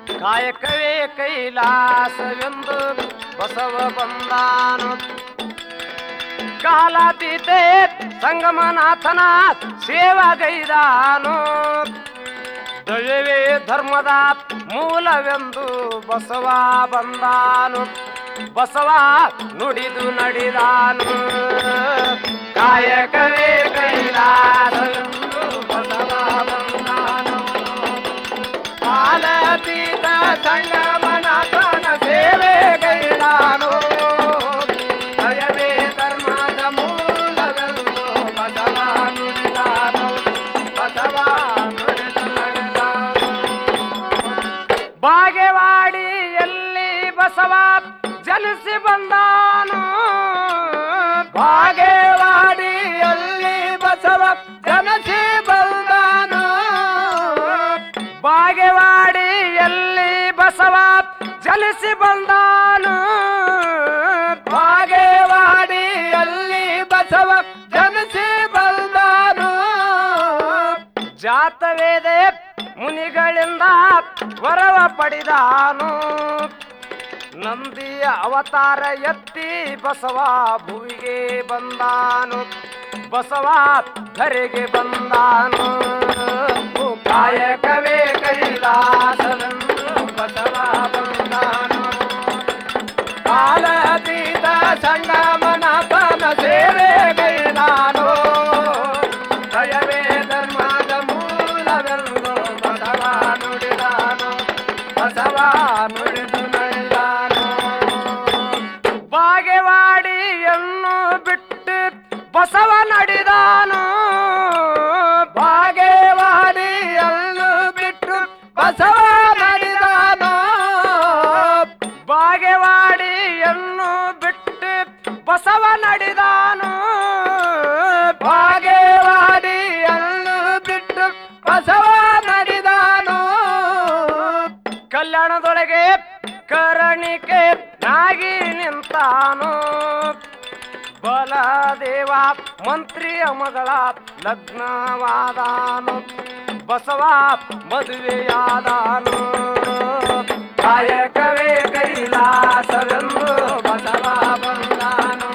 ಕಾಯಕವೇ ಕೈಲಾಸವೆಂದು ಬಸವ ಬಂದಾನು ಕಾಲಾತೀತೆ ಸಂಗಮನಾಥನ ಸೇವಗೈದಾನು ದಯವೇ ಧರ್ಮದ ಮೂಲವೆಂದು ಬಸವ ಬಂದಾನು ಬಸವ ನುಡಿದು ನಡೆದಾನು ಕಾಯಕವೇ ಕೈಲಾಸವೆಂದು ಬಸವ ಬಂದಾನು ಕಾಲಾತೀತ ಸಂಗಮನಾಥನ ಸೇವೆಗೈದಾನು ದಯವೇ ಧರ್ಮದ ಮೂಲವೆಂದು ಬಸವ ನುಡಿದಾನು ಬಸವ ನುಡಿದು ನಡೆದಾನು ಬಾಗೇವಾಡಿಯಲ್ಲಿ ಬಸವ ಜನಿಸಿ ಬಂದಾನು ಬಾಗೇವಾಡಿಯಲ್ಲಿ ಬಸವ ಜನಸಿ ಬಂದಾನು ಬಾಗೇವಾಡಿಯಲ್ಲಿ ಬಸವ ಜನಿಸಿ ಬಂದಾನು ಬಾಗೇವಾಡಿಯಲ್ಲಿ ಬಸವ ಜನಿಸಿ ಬಂದಾನು ಜಾತವೇದ ಮುನಿಗಳಿಂದ ವರವ ಪಡೆದಾನು ನಂದಿಯ ಅವತಾರ ಎತ್ತಿ ಬಸವ ಭುವಿಗೆ ಬಂದಾನು ಬಸವ ಧರೆಗೆ ಬಂದಾನು ಕಾಯಕವೇ ಕೈಲಾಸವೆಂದು ಬಸವ ಬಂದಾನು ಕಾಲಾತೀತ ಸಂಗಮನಾಥನ ಸೇವೆಗೈದಾನು ದಯವೇ ಧರ್ಮದ ಮೂಲವೆಂದು ಬಸವ ನುಡಿದಾನು ಬಸವ ನುಡಿದು ನಡೆದಾನು ಬಾಗೇವಾಡಿಯನ್ನು ಬಿಟ್ಟು ಬಸವ ನಡೆದಾನು ಬಾಗೇವಾಡಿಯನ್ನು ಬಿಟ್ಟು ಬಸವ ನಡೆದಾನು ಬಾಗೇವಾಡಿಯನ್ನು ಬಿಟ್ಟು ಬಸವ ನಡೆದಾನು ಬಾಗೇವಾಡಿಯನ್ನು ಬಿಟ್ಟು ಬಸವ ನಡೆದಾನು ಕಲ್ಯಾಣದೊಳಗೆ ಕರಣಿಕೆ ನಾಗಿ ನಿಂತಾನು ಬಲದೇವ ಮಂತ್ರಿಯ ಮಗಳ ಲಗ್ನವಾದಾನು ಬಸವ ಮದುವೆಯಾದಾನು ಕಾಯಕವೇ ಕೈಲಾಸವೆಂದು ಬಸವ ಬಂದಾನು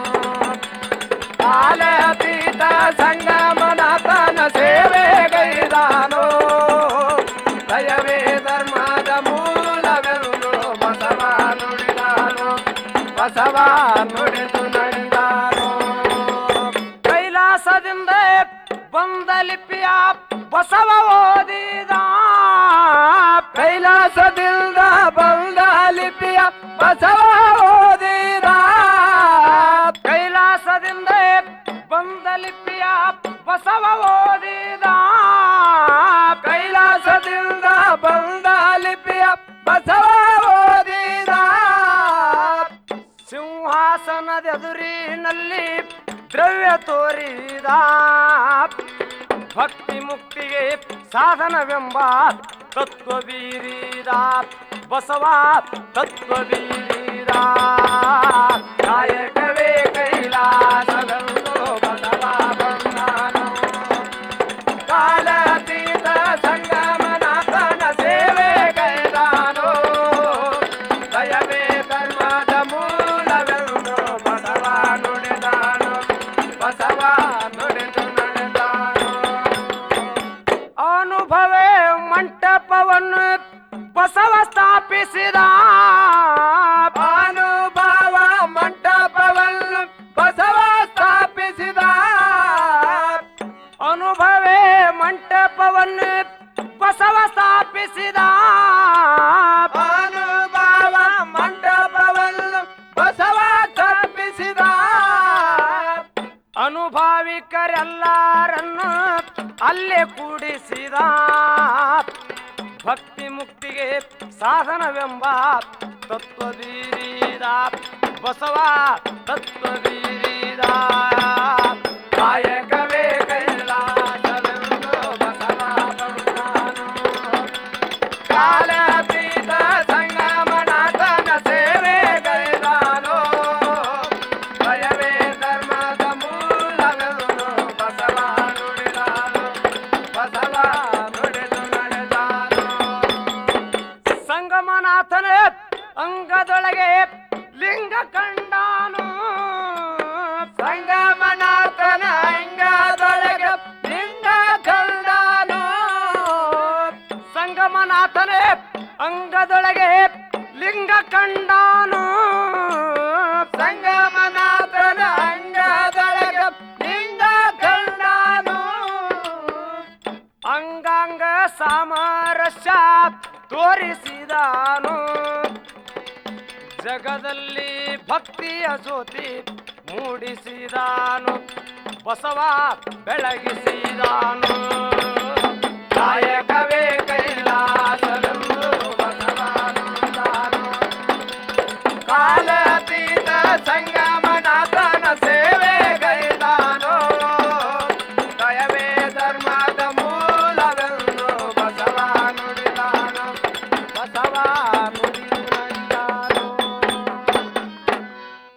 ಕಾಲಾತೀತ ಸಂಗಮನಾಥನ ಸೇವೆಗೈದಾನು ದಯವೇ ಧರ್ಮದ ಮೂಲವೆಂದು ಬಸವ ನುಡಿದಾನು ಬಸವ ನುಡಿದು ನಡೆದಾನು ಕೈಲಾಸದಿಂದ ಬಂದ ಲಿಪಿಯ ಬಸವ ಓದಿದ ಕೈಲಾಸದಿಂದ ಬಂದ ಲಿಪಿಯ ಬಸವ ಓದಿದ ಕೈಲಾಸದಿಂದ ಬಂದ ಲಿಪಿಯ ಬಸವ ಓದಿದ ಕೈಲಾಸದಿಂದ ಬಂದ ಲಿಪಿಯ ಬಸವ ಓದಿದ ಸಿಂಹಾಸನದೆದುರಿನಲ್ಲಿ ದ್ರವ್ಯ ತೋರಿದ ಭಕ್ತಿ ಮುಕ್ತಿಗೆ ಸಾಧನವೆಂಬ ತತ್ವ ಬೀರಿದ ಬಸವ ತತ್ವ ಬೀರಿದ ಕಾಯಕವೇ ಕೈಲಾಸವೆಂದು ಬಸವ ಬಂದಾನು ಕಾಲಾತೀತ ಸಂಗಮನಾಥನ ಸೇವೆಗೈದಾನು ದಯವೇ ಧರ್ಮದ ಮೂಲವೆಂದು ಬಸವ ನುಡಿದಾನು ಬಸವ ನುಡಿದು ನಡೆದಾನು ಅನುಭವೇ ಮಂಟಪವನ್ನು ಬಸವ ಸ್ಥಾಪಿಸಿದ ಅನುಭವ ಮಂಟಪವನ್ನು ಬಸವ ಸ್ಥಾಪಿಸಿದ ಅನುಭವೇ ಮಂಟಪವನ್ನು ಬಸವ ಸ್ಥಾಪಿಸಿದ ಅನುಭವ ಮಂಟಪವನ್ನು ಬಸವ ಸ್ಥಾಪಿಸಿದ ಅನುಭಾವಿಕರೆಲ್ಲರನ್ನು ಅಲ್ಲೇ ಕೂಡಿಸಿದ ಭಕ್ತಿ ಮುಕ್ತಿಗೆ ಸಾಧನವೆಂಬ ತತ್ವ ಬೀರಿದ ಬಸವ ತತ್ವ ಬೀರಿದ ಕಾಯಕವೇ ಕೈಲಾಸವೆಂದು ಬಸವ ಬಂದಾನು ಕಾಲಾತೀತ ಸಂಗಮನಾಥನ ಸೇವೆಗೈದಾನು ಭಯವೇ ಧರ್ಮದ ಮೂಲವೆಂದು ಬಸವ ನುಡಿದಾನು ಬಸವ ನುಡಿದು ನಡೆದಾನು ಸಂಗಮ ಅಂಗದೊಳಗೆ ಲಿಂಗ ಕಂಡಾನು ಸಂಗಮನಾಥನ ಅಂಗದೊಳಗೆ ಲಿಂಗ ಕಂಡಾನು ಸಂಗಮನಾಥನೇ ಅಂಗದೊಳಗೆ ಲಿಂಗ ಕಂಡಾನು ಸಂಗಮನಾಥನ ಅಂಗದೊಳಗೆ ಲಿಂಗ ಕಂಡಾನು ಅಂಗಾಂಗ ಸಾಮರಸ್ಯ ತೋರಿಸಿದಾನು ಜಗದಲ್ಲಿ ಭಕ್ತಿಯ ಜ್ಯೋತಿ ಮೂಡಿಸಿದಾನು ಬಸವ ಬೆಳಗಿಸಿದಾನು ಕಾಯಕವೇ